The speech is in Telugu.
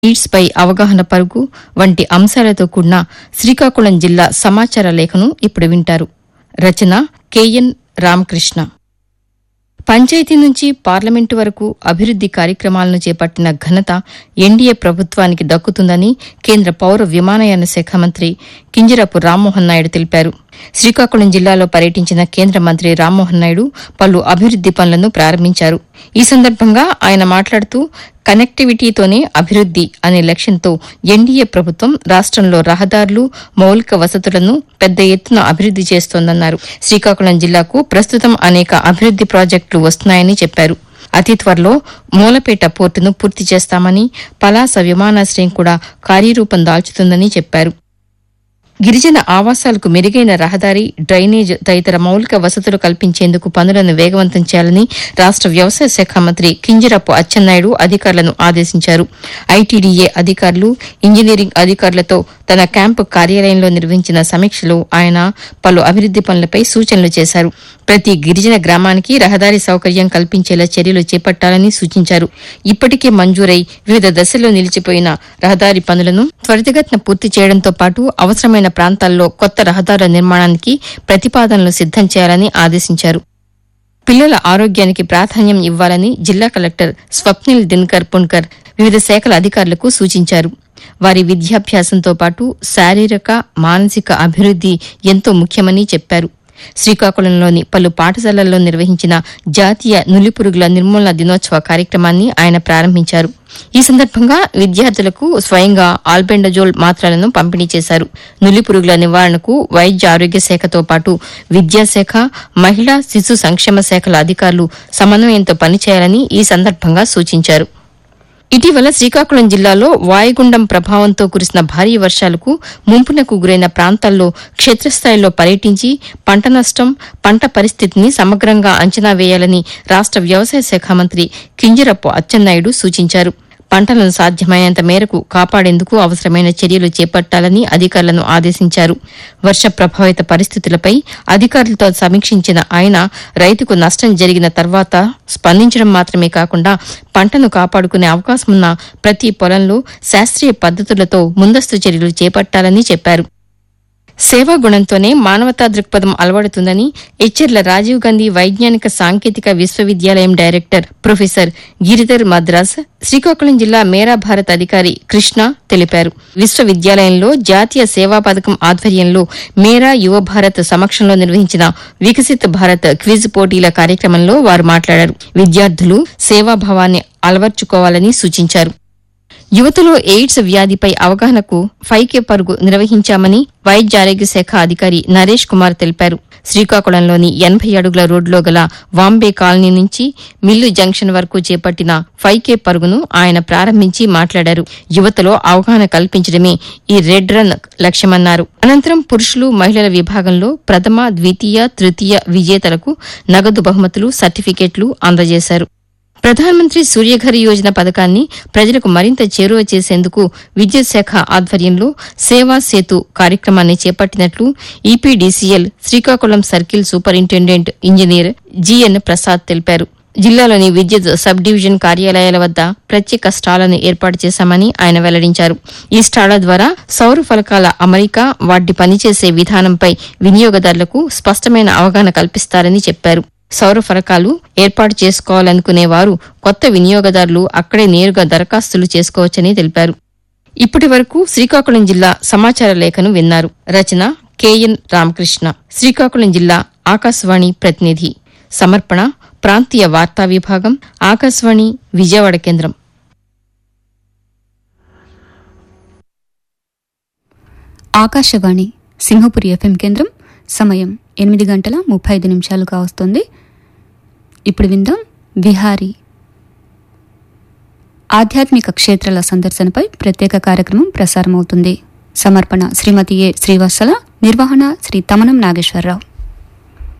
నీడ్స్ పై అవగాహన పరుగు వంటి అంశాలతో కూడిన శ్రీకాకుళం జిల్లా సమాచార లేఖను ఇప్పుడు వింటారు రచన కెఎన్ రామకృష్ణ పంచాయతీ నుంచి పార్లమెంటు వరకు అభివృద్ది కార్యక్రమాలను చేపట్టిన ఘనత ఎన్డీఏ ప్రభుత్వానికి దక్కుతుందని కేంద్ర పౌర విమానయాన శాఖ మంత్రి కింజరాపు రామ్మోహన్ నాయుడు తెలిపారు శ్రీకాకుళం జిల్లాలో పర్యటించిన కేంద్ర మంత్రి రామ్మోహన్ నాయుడు పలు అభివృద్ది పనులను ప్రారంభించారు ఈ సందర్భంగా ఆయన మాట్లాడుతూ కనెక్టివిటీతోనే అభివృద్ది అనే లక్ష్యంతో ఎన్డీఏ ప్రభుత్వం రాష్టంలో రహదారులు మౌలిక వసతులను పెద్ద ఎత్తున అభివృద్ది చేస్తోందన్నారు శ్రీకాకుళం జిల్లాకు ప్రస్తుతం అనేక అభివృద్ది ప్రాజెక్టులు వస్తున్నాయని చెప్పారు అతి త్వరలో మూలపేట పోర్టును పూర్తి చేస్తామని పలాస విమానాశ్రయం కూడా కార్యరూపం దాల్చుతుందని చెప్పారు గిరిజన ఆవాసాలకు మెరుగైన రహదారి డ్రైనేజ్ తదితర మౌలిక వసతులు కల్పించేందుకు పనులను వేగవంతం చేయాలని రాష్ట వ్యవసాయ శాఖ మంత్రి కింజరపు అచ్చెన్నాయుడు అధికారులను ఆదేశించారు ఐటీడీఏ అధికారులు ఇంజనీరింగ్ అధికారులతో తన క్యాంపు కార్యాలయంలో నిర్వహించిన సమీక్షలో ఆయన పలు అభివృద్ది పనులపై సూచనలు చేశారు ప్రతి గిరిజన గ్రామానికి రహదారి సౌకర్యం కల్పించేలా చర్యలు చేపట్టాలని సూచించారు ఇప్పటికే మంజూరై వివిధ దశల్లో నిలిచిపోయిన రహదారి పనులను త్వరితగతిన పూర్తి చేయడంతో పాటు అవసరమైన ప్రాంతాల్లో కొత్త రహదారుల నిర్మాణానికి ప్రతిపాదనలు సిద్దం చేయాలని ఆదేశించారు పిల్లల ఆరోగ్యానికి ప్రాధాన్యం ఇవ్వాలని జిల్లా కలెక్టర్ స్వప్నిల్ దినకర్ పున్కర్ వివిధ శాఖల అధికారులకు సూచించారు వారి విద్యాభ్యాసంతో పాటు శారీరక మానసిక అభివృద్ది ఎంతో ముఖ్యమని చెప్పారు శ్రీకాకుళంలోని పలు పాఠశాలల్లో నిర్వహించిన జాతీయ నులిపురుగుల నిర్మూలన దినోత్సవ కార్యక్రమాన్ని ఆయన ప్రారంభించారు ఈ సందర్భంగా విద్యార్థులకు స్వయంగా ఆల్బెండజోల్ మాత్రలను పంపిణీ చేశారు నులిపురుగుల నివారణకు వైద్య ఆరోగ్య శాఖతో పాటు విద్యాశాఖ మహిళా శిశు సంక్షేమ శాఖల అధికారులు సమన్వయంతో పనిచేయాలని ఈ సందర్భంగా సూచించారు ఇటీవల శ్రీకాకుళం జిల్లాలో వాయుగుండం ప్రభావంతో కురిసిన భారీ వర్షాలకు ముంపునకు గురైన ప్రాంతాల్లో క్షేత్రస్థాయిలో పర్యటించి పంట నష్టం పంట పరిస్థితిని సమగ్రంగా అంచనా వేయాలని రాష్ట వ్యవసాయ శాఖ మంత్రి కింజరపు అచ్చెన్నాయుడు సూచించారు పంటలను సాధ్యమైనంత మేరకు కాపాడేందుకు అవసరమైన చర్యలు చేపట్టాలని అధికారులను ఆదేశించారు వర్ష ప్రభావిత పరిస్థితులపై అధికారులతో సమీక్షించిన ఆయన రైతుకు నష్టం జరిగిన తర్వాత స్పందించడం మాత్రమే కాకుండా పంటను కాపాడుకునే అవకాశమున్న ప్రతి పొలంలో శాస్త్రీయ పద్దతులతో ముందస్తు చర్యలు చేపట్టాలని చెప్పారు సేవా గుణంతోనే మానవతా దృక్పథం అలవడుతుందని హెచ్చెర్ల రాజీవ్ గాంధీ వైజ్ఞానిక సాంకేతిక విశ్వవిద్యాలయం డైరెక్టర్ ప్రొఫెసర్ గిరిధర్ మద్రాస్ శ్రీకాకుళం జిల్లా మేరా భారత్ అధికారి కృష్ణ తెలిపారు విశ్వవిద్యాలయంలో జాతీయ సేవా పథకం ఆధ్వర్యంలో మేరా యువ భారత్ సమక్షంలో నిర్వహించిన వికసిత్ భారత్ క్విజ్ పోటీల కార్యక్రమంలో వారు మాట్లాడారు విద్యార్థులు సేవాభావాన్ని అలవర్చుకోవాలని సూచించారు యువతలో ఎయిడ్స్ వ్యాధిపై అవగాహనకు ఫైకే పరుగు నిర్వహించామని వైద్య ఆరోగ్య శాఖ అధికారి నరేష్ కుమార్ తెలిపారు శ్రీకాకుళంలోని ఎనభై అడుగుల రోడ్లో గల వాంబే కాలనీ నుంచి మిల్లు జంక్షన్ వరకు చేపట్టిన ఫైకే పరుగును ఆయన ప్రారంభించి మాట్లాడారు యువతలో అవగాహన కల్పించడమే ఈ రెడ్ రన్ లక్ష్యమన్నారు అనంతరం పురుషులు మహిళల విభాగంలో ప్రథమ ద్వితీయ తృతీయ విజేతలకు నగదు బహుమతులు సర్టిఫికెట్లు అందజేశారు ప్రధానమంత్రి సూర్యఘర్ యోజన పథకాన్ని ప్రజలకు మరింత చేరువ చేసేందుకు విద్యుత్ శాఖ ఆధ్వర్యంలో సేవా సేతు కార్యక్రమాన్ని చేపట్టినట్లు EPDCL Srikakulam circle superintendent engineer GN Prasad తెలిపారు జిల్లాలోని విద్యుత్ సబ్ డివిజన్ కార్యాలయాల వద్ద ప్రత్యేక స్టాళ్లను ఏర్పాటు చేశామని ఆయన వెల్లడించారు ఈ స్టాళ్ల ద్వారా సౌర ఫలకాల అమరిక వాటి పనిచేసే విధానంపై వినియోగదారులకు స్పష్టమైన అవగాహన కల్పిస్తారని చెప్పారు సౌర ఫలకాలు ఏర్పాటు చేసుకోవాలనుకునే వారు కొత్త వినియోగదారులు అక్కడే నేరుగా దరఖాస్తులు చేసుకోవచ్చని తెలిపారు ఇప్పటి వరకు శ్రీకాకుళం జిల్లా సమాచార లేఖను విన్నారు రచన కెఎన్ రామకృష్ణ శ్రీకాకుళం జిల్లా ఆకాశవాణి ప్రతినిధి సమర్పణ ప్రాంతీయ వార్తా విభాగం ఆకాశవాణి విజయవాడ కేంద్రం ఆకాశవాణి సింహపురి ఎఫ్ఎం కేంద్రం సమయం ఎనిమిది గంటల ముప్పై ఐదు నిమిషాలు కావస్తుంది ఇప్పుడు విందాం విహారీ ఆధ్యాత్మిక క్షేత్రాల సందర్శనపై ప్రత్యేక కార్యక్రమం ప్రసారమవుతుంది సమర్పణ శ్రీమతి ఏ శ్రీవత్సల నిర్వహణ శ్రీ తమనం నాగేశ్వరరావు